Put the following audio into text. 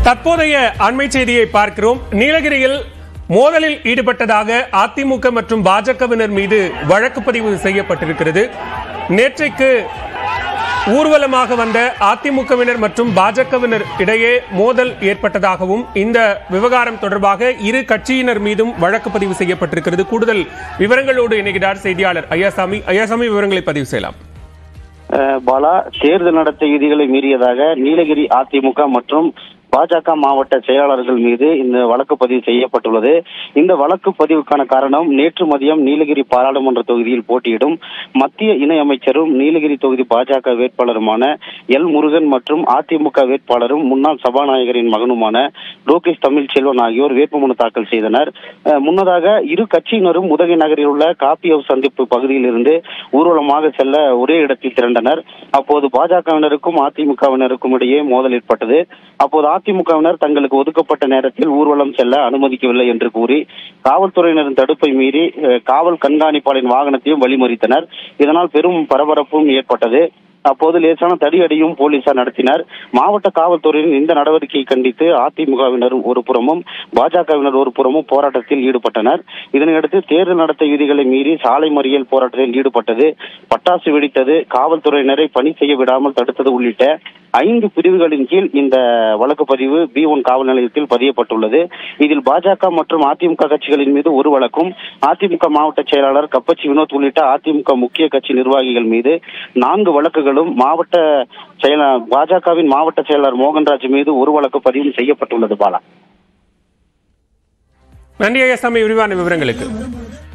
தற்போதைய அண்மை செய்தியை பார்க்கிறோம் நீலகிரியில் மோதலில் ஈடுபட்டதாக அதிமுக மற்றும் பாஜகவினர் மீது வழக்கு பதிவு செய்யப்பட்டிருக்கிறது நேற்றைக்கு ஊர்வலமாக வந்த அதிமுகவினர் மற்றும் பாஜகவினர் இடையே மோதல் ஏற்பட்டதாகவும் இந்த விவகாரம் தொடர்பாக இரு கட்சியினர் மீதும் வழக்கு பதிவு செய்யப்பட்டிருக்கிறது கூடுதல் விவரங்களோடு இணைகிறார் செய்தியாளர் ஐயாசாமி ஐயாசாமி விவரங்களை பதிவு செய்யலாம் அஹ் பாலா தேர்தல் நடத்தை விதிகளை மீறியதாக நீலகிரி அதிமுக மற்றும் பாஜக மாவட்ட செயலாளர்கள் மீது இந்த வழக்கு பதிவு செய்யப்பட்டுள்ளது இந்த வழக்கு பதிவுக்கான காரணம் நேற்று மதியம் நீலகிரி பாராளுமன்ற தொகுதியில் போட்டியிடும் மத்திய இணையமைச்சரும் நீலகிரி தொகுதி பாஜக வேட்பாளருமான எல் முருகன் மற்றும் அதிமுக வேட்பாளரும் முன்னாள் சபாநாயகரின் மகனுமான லோகேஷ் தமிழ்ச்செல்வன் ஆகியோர் வேட்புமனு தாக்கல் செய்தனர் அஹ் முன்னதாக இரு கட்சியினரும் உதகை நகரில் உள்ள காப்பி ஹவுஸ் சந்திப்பு பகுதியில் இருந்து ஊர்வலமாக செல்ல ஒரே இடத்தில் திரண்டனர் அப்போது பாஜகவினருக்கும் அதிமுகவினருக்கும் இடையே மோதல் ஏற்பட்டது அப்போது அதிமுகவினர் தங்களுக்கு ஒதுக்கப்பட்ட நேரத்தில் ஊர்வலம் செல்ல அனுமதிக்கவில்லை என்று கூறி காவல்துறையினரின் தடுப்பை மீறி அஹ், காவல் கண்காணிப்பாளரின் வாகனத்தையும் வழிமறித்தனர் இதனால் பெரும் பரபரப்பும் ஏற்பட்டது அப்போது லேசான தடியடியும் போலீசார் நடத்தினர் மாவட்ட காவல்துறையின் இந்த நடவடிக்கையை கண்டித்து அதிமுகவினர் ஒரு புறமும் பாஜகவினர் ஒரு புறமும் போராட்டத்தில் ஈடுபட்டனர் இதனையடுத்து தேர்தல் நடத்தை விதிகளை மீறி சாலை மறியல் போராட்டத்தில் ஈடுபட்டது பட்டாசு வெடித்தது காவல்துறையினரை பணி செய்ய விடாமல் தடுத்தது உள்ளிட்ட ஐந்து பிரிவுகளின் கீழ் இந்த வழக்கு பதிவு பி ஒன் காவல் நிலையத்தில் பதியப்பட்டுள்ளது இதில் பாஜக மற்றும் அதிமுக கட்சிகளின் மீது ஒரு வழக்கும் அதிமுக மாவட்ட செயலாளர் கப்பச்சி வினோத் உள்ளிட்ட அதிமுக முக்கிய கட்சி நிர்வாகிகள் மீது நான்கு வழக்குகளும் மாவட்ட செயலர் பாஜகவின் மாவட்ட செயலாளர் மோகன்ராஜ் மீது ஒரு வழக்கு பதிவும் செய்யப்பட்டுள்ளது பாலா நன்றி ஐயாசாமி விரிவான விவரங்களுக்கு